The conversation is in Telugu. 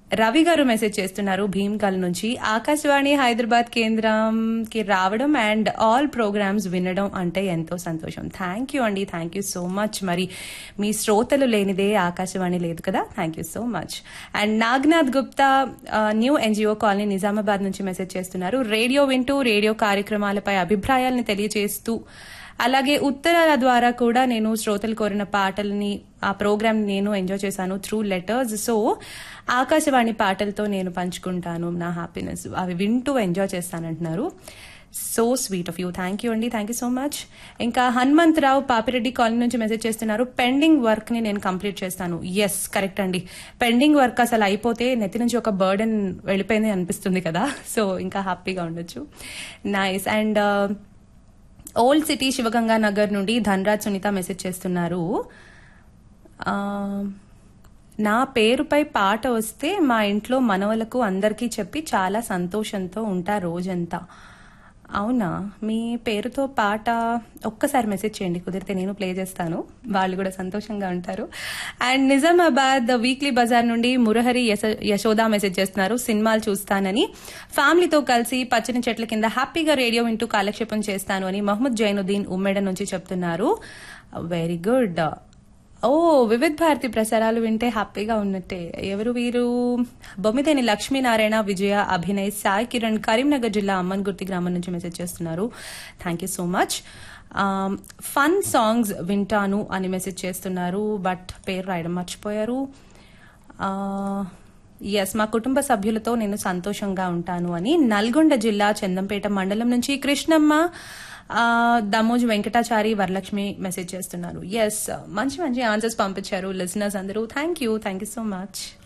రవి గారు మెసేజ్ చేస్తున్నారు భీమ్కల్ నుంచి ఆకాశవాణి హైదరాబాద్ కేంద్రంకి రావడం అండ్ ఆల్ ప్రోగ్రామ్స్ వినడం అంటే ఎంతో సంతోషం థ్యాంక్ యూ అండి థ్యాంక్ యూ సో మచ్ మరి మీ శ్రోతలు లేనిదే ఆకాశవాణి లేదు కదా thank you so much and Nagnath Gupta ఆ, న్యూ ఎన్జిఓ కాలనీ నిజామాబాద్ నుంచి మెసేజ్ చేస్తున్నారు రేడియో వింటూ రేడియో కార్యక్రమాలపై అభిప్రాయాలను తెలియజేస్తూ అలాగే ఉత్తరాల ద్వారా కూడా నేను శ్రోతలు కోరిన పాటల్ని ఆ ప్రోగ్రామ్ నేను ఎంజాయ్ చేశాను త్రూ లెటర్స్ సో ఆకాశవాణి పాటలతో నేను పంచుకుంటాను నా హ్యాపీనెస్ అవి వింటూ ఎంజాయ్ చేస్తానంటున్నారు so sweet of you thank you అండి థ్యాంక్ యూ సో మచ్ ఇంకా హనుమంతరావు పాపిరెడ్డి కాలనీ నుంచి మెసేజ్ చేస్తున్నారు పెండింగ్ వర్క్ ని నేను కంప్లీట్ చేస్తాను ఎస్ కరెక్ట్ అండి పెండింగ్ వర్క్ అసలు అయిపోతే నెత్తి నుంచి ఒక బర్డెన్ వెళ్ళిపోయింది అనిపిస్తుంది కదా సో ఇంకా హ్యాపీగా ఉండొచ్చు nice and old city Shivaganga Nagar నుండి ధనరాజ్ సునీత మెసేజ్ చేస్తున్నారు ఆ, నా పేరుపై పాట వస్తే మా ఇంట్లో మనవలకు అందరికీ చెప్పి చాలా సంతోషంతో ఉంటా రోజంతా అవునా మీ పేరుతో పాట ఒక్కసారి మెసేజ్ చేయండి కుదిరితే నేను ప్లే చేస్తాను వాళ్ళు కూడా సంతోషంగా ఉంటారు అండ్ నిజామాబాద్ వీక్లీ బజార్ నుండి మురహరి యశ- యశోద మెసేజ్ చేస్తున్నారు సినిమాలు చూస్తానని ఫ్యామిలీతో కలిసి పచ్చని చెట్ల కింద హ్యాపీగా రేడియో వింటూ కాలక్షేపం చేస్తాను అని మహమ్మద్ జైనుద్దీన్ ఉమ్మేడ నుంచి చెప్తున్నారు వెరీ గుడ్ ఓ వివిధ్ భారతి ప్రసారాలు వింటే హ్యాపీగా ఉన్నట్టే ఎవరు వీరు బొమ్మిదేని లక్ష్మీనారాయణ విజయ అభినయ్ సాయి కిరణ్ కరీంనగర్ జిల్లా అమ్మన్గుర్తి గ్రామం నుంచి మెసేజ్ చేస్తున్నారు thank you so much fun songs వింటాను అని మెసేజ్ చేస్తున్నారు బట్ పేరు రాయడం మర్చిపోయారు ఎస్ మా కుటుంబ సభ్యులతో నేను సంతోషంగా ఉంటాను అని నల్గొండ జిల్లా చందంపేట మండలం నుంచి కృష్ణమ్మ ఆ, దమోజ్ వెంకటాచారి వరలక్ష్మి మెసేజ్ చేస్తున్నారు ఎస్ మంచి మంచి ఆన్సర్స్ పంపించారు లిసనర్స్ అందరూ thank you thank you so much